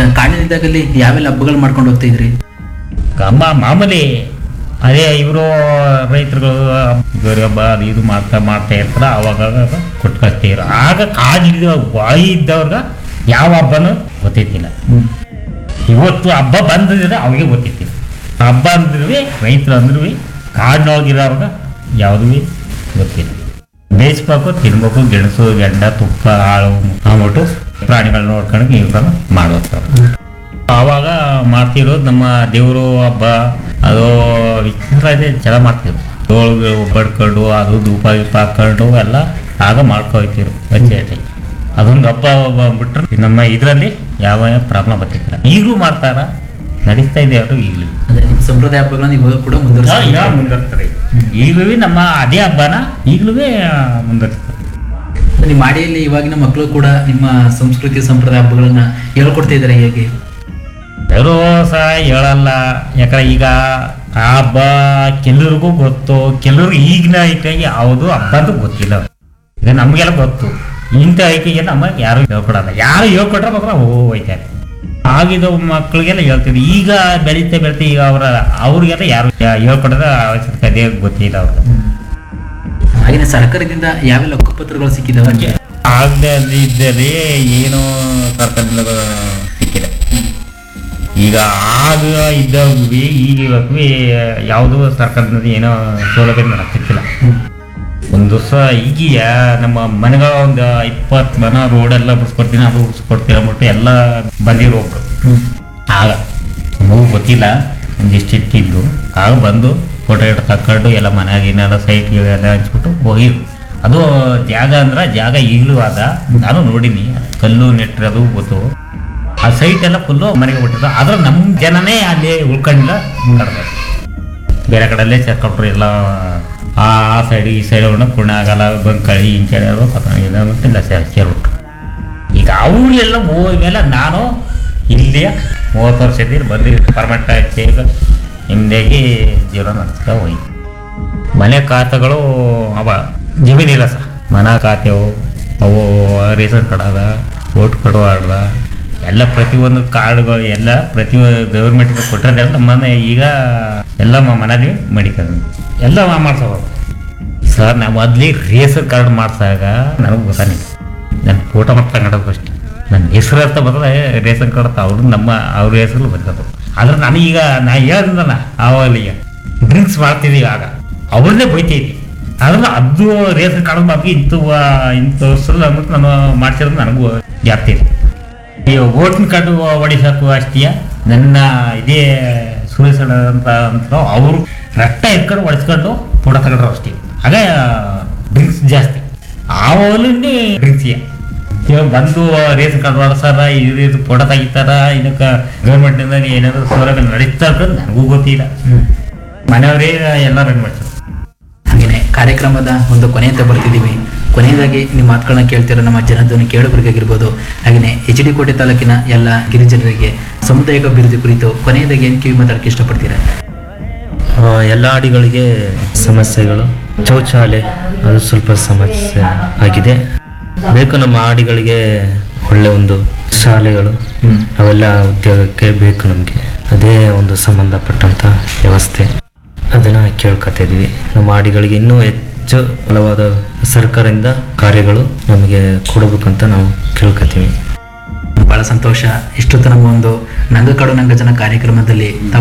ಕಾಡಿನಿದ್ದಾಗಲ್ಲಿ ಯಾವೆಲ್ಲ ಹಬ್ಬಗಳು ಮಾಡ್ಕೊಂಡು ಹೋಗ್ತಾ ಇದ್ರಿ ಅಮ್ಮ ಮಾಮೂಲಿ ಅದೇ ಇವರು ರೈತರುಗಳು ಗೌರಿ ಹಬ್ಬ ಅದು ಇದು ಮಾಡ್ತಾ ಮಾಡ್ತಾ ಇರ್ತಾರ ಅವಾಗ ಕೊಟ್ಕೊಳ್ತೀರ ಆಗ ಕಾಡಿದ ಬಾಯಿ ಇದ್ದವ್ರಿಗೆ ಯಾವ ಹಬ್ಬನೂ ಗೊತ್ತಿದ್ದಿಲ್ಲ ಇವತ್ತು ಹಬ್ಬ ಬಂದಿದ್ರೆ ಅವಾಗೆ ಗೊತ್ತಿತ್ತಿಲ್ಲ ಹಬ್ಬ ಅಂದ್ರೂ ರೈತರು ಅಂದ್ರೂ ಕಾಡಿನೊಳಗಿರೋರ್ಗ ಯಾವುದೂ ಗೊತ್ತಿಲ್ಲ ಬೇಯಿಸ್ಬೇಕು ತಿನ್ಬೇಕು ಗೆಣಸು ಗೆಂಡ ತುಪ್ಪ ಹಾಳು ಅಂದ್ಬಿಟ್ಟು ಪ್ರಾಣಿಗಳನ್ನ ನೋಡ್ಕೊಂಡು ಇವ್ರನ್ನ ಮಾಡ್ಬೇಕು ಆವಾಗ ಮಾಡ್ತಿರೋದು ನಮ್ಮ ದೇವರು ಹಬ್ಬ ಅದು ವಿಚಿತ್ರ ಇದೆ ಚೆನ್ನಾಗಿ ಮಾಡ್ತಿದ್ರು ಡೋಳು ಬಡ್ಕೊಂಡು ಅದು ಧೂಪ ಗೀಪ ಹಾಕೊಂಡು ಎಲ್ಲ ಆಗ ಮಾಡ್ಕೊಳ್ತಿರು ಪಂಚಾಯತಿ ಅದೊಂದು ಹಬ್ಬ ಬಿಟ್ರೆ ನಮ್ಮ ಇದರಲ್ಲಿ ಯಾವ ಪ್ರಾಬ್ಲಮ್ ಬರ್ತಿಲ್ಲ ಈಗಲೂ ಮಾಡ್ತಾರ ನಡೀತಾ ಇದೆ ಅವರು ಈಗಲೂ ಅಂದ್ರೆ ನಿಮ್ಮ ಸಂಪ್ರದಾಯ ಹಬ್ಬಗಳನ್ನ ಇವಾಗ ಕೂಡ ಮುಂದುವರಿಸ್ತಾ ಮುಂದುವರ್ತಾರೆ ಈಗಲೂ ನಮ್ಮ ಅದೇ ಹಬ್ಬನ ಈಗಲೂ ಮುಂದುವರಿಸ್ತಾರೆ ನಿಮ್ಮ ಮಾಡಿಯಲ್ಲಿ ಇವಾಗಿನ ಮಕ್ಕಳು ಕೂಡ ನಿಮ್ಮ ಸಂಸ್ಕೃತಿ ಸಂಪ್ರದಾಯ ಹಬ್ಬಗಳನ್ನ ಹೇಳ್ಕೊಡ್ತಾ ಇದ್ದಾರೆ ಹೇಗೆ ಯಾರೋ ಸಹ ಹೇಳಲ್ಲ ಯಾಕಂದ್ರೆ ಈಗ ಆ ಹಬ್ಬ ಕೆಲವ್ರಿಗೂ ಗೊತ್ತು ಕೆಲವ್ರಿಗೆ ಈಗಿನ ಐಕೆಗೆ ಯಾವುದು ಹಬ್ಬ ಅಂತ ಗೊತ್ತಿಲ್ಲ ಈಗ ನಮಗೆಲ್ಲ ಗೊತ್ತು ಇಂಥ ಐಕೆಗೆ ನಮಗೆ ಯಾರು ಹೇಳ್ಕೊಡಲ್ಲ ಯಾರು ಹೇಳ್ಕೊಟ್ರೆ ಮಾತ್ರ ಹೋಯ್ತಾರೆ ಆಗಿದ ಮಕ್ಕಳಿಗೆಲ್ಲ ಹೇಳ್ತೀವಿ ಈಗ ಬೆಳೀತಾ ಬೆಳೀತಾ ಈಗ ಅವರ ಅವ್ರಿಗೆಲ್ಲ ಯಾರು ಹೇಳ್ಕೊಡೋದ ಅವಶ್ಯಕತೆ ಗೊತ್ತಿಲ್ಲ ಅವ್ರಿಗೆ ಹಾಗೆ ಸರ್ಕಾರದಿಂದ ಯಾವೆಲ್ಲ ಹಕ್ಕುಪತ್ರಗಳು ಸಿಕ್ಕಿದಾವೆ ಆಗದೆ ಇದ್ದರೆ ಏನು ಸರ್ಕಾರದಿಂದ ಸಿಕ್ಕಿಲ್ಲ ಈಗ ಆಗ ಇದ್ದಾಗ್ವಿ ಈಗ ಇವಾಗ್ವಿ ಯಾವುದೂ ಸರ್ಕಾರದಿಂದ ಏನೋ ಸೌಲಭ್ಯ ನನಗೆ ಸಿಕ್ಕಿಲ್ಲ ಒಂದು ದಿವಸ ಈಗೀಗ ನಮ್ಮ ಮನೆಗಳ ಒಂದು ಇಪ್ಪತ್ತು ಮನ ರೋಡೆಲ್ಲ ಬಿಡಿಸ್ಕೊಡ್ತೀನಿ ಅದು ಬಿಡಿಸ್ಕೊಡ್ತೀನಿ ಅಂದ್ಬಿಟ್ಟು ಎಲ್ಲ ಬಂದಿರೋ ಒಬ್ರು ಆಗ ನಮಗೂ ಗೊತ್ತಿಲ್ಲ ಒಂದಿಷ್ಟು ಇಟ್ಟಿದ್ದು ಆಗ ಬಂದು ಫೋಟೋ ಗಿಟ ತಕೊಂಡು ಎಲ್ಲ ಮನೆಯಾಗಿನೆಲ್ಲ ಸೈಟ್ಗೆ ಎಲ್ಲ ಹಂಚ್ಬಿಟ್ಟು ಹೋಗಿದ್ರು ಅದು ಜಾಗ ಅಂದ್ರೆ ಜಾಗ ಈಗಲೂ ಆದ ನಾನು ನೋಡೀನಿ ಕಲ್ಲು ನೆಟ್ಟಿರೋದು ಗೊತ್ತು ಆ ಸೈಟ್ ಎಲ್ಲ ಫುಲ್ಲು ಮನೆಗೆ ಬಿಟ್ಟಿದ್ದು ಆದ್ರೆ ನಮ್ಮ ಜನನೇ ಅಲ್ಲಿ ಉಳ್ಕೊಂಡಿಲ್ಲ ಕಡ್ದು ಬೇರೆ ಕಡೆಯಲ್ಲೇ ಸೇರ್ಕೊಂಡ್ರು ಎಲ್ಲ ಆ ಸೈಡ್ ಈ ಸೈಡ್ ಹೊಂಡ ಪುಣ್ಯ ಆಗಲ್ಲ ಬಂಕಳಿ ಇಂಚಳಿ ಇಲ್ಲ ಸೇರ್ ಸೇರ್ಬಿಟ್ರು ಈಗ ಅವರೆಲ್ಲ ಹೋದ್ಮೇಲೆ ನಾನು ಇಲ್ಲಿಯ ಮೂವತ್ತು ವರ್ಷದಿಂದ ಬಂದು ಪರ್ಮನೆಂಟ್ ಆಗಿ ಹಿಂದೆಗೆ ಜೀವನ ನಡೆಸ್ತಾ ಹೋಯ್ತು ಮನೆ ಖಾತೆಗಳು ಅವ ಜಮೀನಿಲ್ಲ ಸರ್ ಮನೆ ಖಾತೆವು ಅವು ರೇಷನ್ ಕಾರ್ಡ್ ಅದ ವೋಟ್ ಕೊಡುವ ಅದ ಎಲ್ಲ ಪ್ರತಿಯೊಂದು ಕಾರ್ಡ್ಗಳು ಎಲ್ಲ ಪ್ರತಿ ಗೌರ್ಮೆಂಟ್ ಕೊಟ್ಟರೆ ನಮ್ಮ ಮನೆ ಈಗ ಎಲ್ಲ ಮ- ಮನೇಲಿ ಮಡಿಕೊಂಡು ಎಲ್ಲ ಮಾಡ್ಸೋದು ಸರ್ ನಾವು ಮೊದ್ಲಿ ರೇಷನ್ ಕಾರ್ಡ್ ಮಾಡ್ಸಾಗ ನನಗೆ ಗೊತ್ತಾನಿಲ್ಲ ನನ್ನ ಫೋಟೋ ಮಾತ್ರ ತಗೊಂಡೋದು ಅಷ್ಟೇ ನನ್ನ ಹೆಸರು ಅಂತ ಬಂದ್ರೆ ರೇಷನ್ ಕಾರ್ಡ್ ಅವರು ನಮ್ಮ ಅವ್ರ ಹೆಸರು ಬಂದದ್ದು ಆದ್ರೆ ನನಗೀಗ ನಾ ಹೇಳ್ದಲ್ಲ ಆವಾಗಲೇ ಈಗ ಡ್ರಿಂಕ್ಸ್ ಮಾಡ್ತಿದ್ದೀವಿ ಆಗ ಅವ್ರನ್ನೇ ಬೈತಿದ್ವಿ ಆದ್ರೆ ಅದು ರೇಷನ್ ಕಾರ್ಡ್ ಬಗ್ಗೆ ಇಂಥ ಇಂಥ ವರ್ಷಲ್ಲ ಅಂದ್ಬಿಟ್ಟು ನಾನು ಮಾಡ್ಸಿರೋದು ನನಗೂ ಜಾಸ್ತಿ ಇದೆ ಈ ವೋಟಿನ ಕಾರ್ಡು ಹೊಡಿಸೋಕು ಅಷ್ಟೇ ನನ್ನ ಇದೇ ಸುರೇಶ್ ಅಣ್ಣ ಅಂತ ಅಂತ ಅವರು ರಕ್ತ ಎತ್ಕೊಂಡು ಹೊಡಿಸ್ಕೊಂಡು ಫೋಟೋ ತಗೊಂಡ್ರು ಅಷ್ಟೇ ಆಗ ಡ್ರಿಂಕ್ಸ್ ಜಾಸ್ತಿ ಆವಾಗಲೇ ಡ್ರಿಂಕ್ಸಿಯ ಇವಾಗ ಬಂದು ರೇಷನ್ ಕಾರ್ಡ್ ಹೊಡ್ಸಾರ ಇದು ಫೋಟೋ ತೆಗಿತಾರ ಇದಕ್ಕೆ ಗೌರ್ಮೆಂಟ್ನಿಂದ ಏನಾದ್ರು ಸೌಲಭ್ಯ ನಡೀತಾ ಅಂತ ನನಗೂ ಗೊತ್ತಿಲ್ಲ ಮನೆಯವರೇ ಎಲ್ಲ ರನ್ ಮಾಡ್ತಾರೆ ಹಾಗೇನೆ ಕಾರ್ಯಕ್ರಮದ ಒಂದು ಕೊನೆ ಅಂತ ಬರ್ತಿದ್ದೀವಿ ಕೊನೆಯದಾಗಿ ನಿಮ್ಮ ಮಾತುಗಳನ್ನ ಕೇಳ್ತಿರೋ ನಮ್ಮ ಜನಧ್ವನಿ ಕೇಳುಗರಿಗಾಗಿರ್ಬೋದು ಹಾಗೆಯೇ ಎಚ್ ಡಿ ಕೋಟೆ ತಾಲೂಕಿನ ಎಲ್ಲ ಗಿರಿಜನರಿಗೆ ಸಮುದಾಯಿಕ ಅಭಿವೃದ್ಧಿ ಕುರಿತು ಕೊನೆಯದಾಗಿ ಏನು ಕಿವಿ ಮಾತಾಡಕ್ಕೆ ಇಷ್ಟಪಡ್ತೀರಾ ಆ, ಎಲ್ಲ ಹಾಡಿಗಳಿಗೆ ಸಮಸ್ಯೆಗಳು ಶೌಚಾಲಯ ಅದು ಸ್ವಲ್ಪ ಸಮಸ್ಯೆ ಆಗಿದೆ ಬೇಕು ನಮ್ಮ ಹಾಡಿಗಳಿಗೆ ಒಳ್ಳೆ ಒಂದು ಶಾಲೆಗಳು ಅವೆಲ್ಲ ಉದ್ಯೋಗಕ್ಕೆ ಬೇಕು ನಮಗೆ ಅದೇ ಒಂದು ಸಂಬಂಧಪಟ್ಟಂತ ವ್ಯವಸ್ಥೆ ಅದನ್ನ ಕೇಳ್ಕೊತಾ ಇದೀವಿ ನಮ್ಮ ಹಾಡಿಗಳಿಗೆ ಇನ್ನೂ ಹೆಚ್ಚು ಹಲವಾದ ಸರ್ಕಾರದಿಂದ ಕಾರ್ಯಗಳು ನಮಗೆ ಕೊಡಬೇಕಂತ ನಾವು ಕೇಳ್ಕೊತೀವಿ ಬಹಳ ಸಂತೋಷ ಇಷ್ಟೊತ್ತು ನಮ್ಮ ಒಂದು ನಂಗಕಾಡು ನಂಗ ಜನ ಕಾರ್ಯಕ್ರಮದಲ್ಲಿ ತಾವು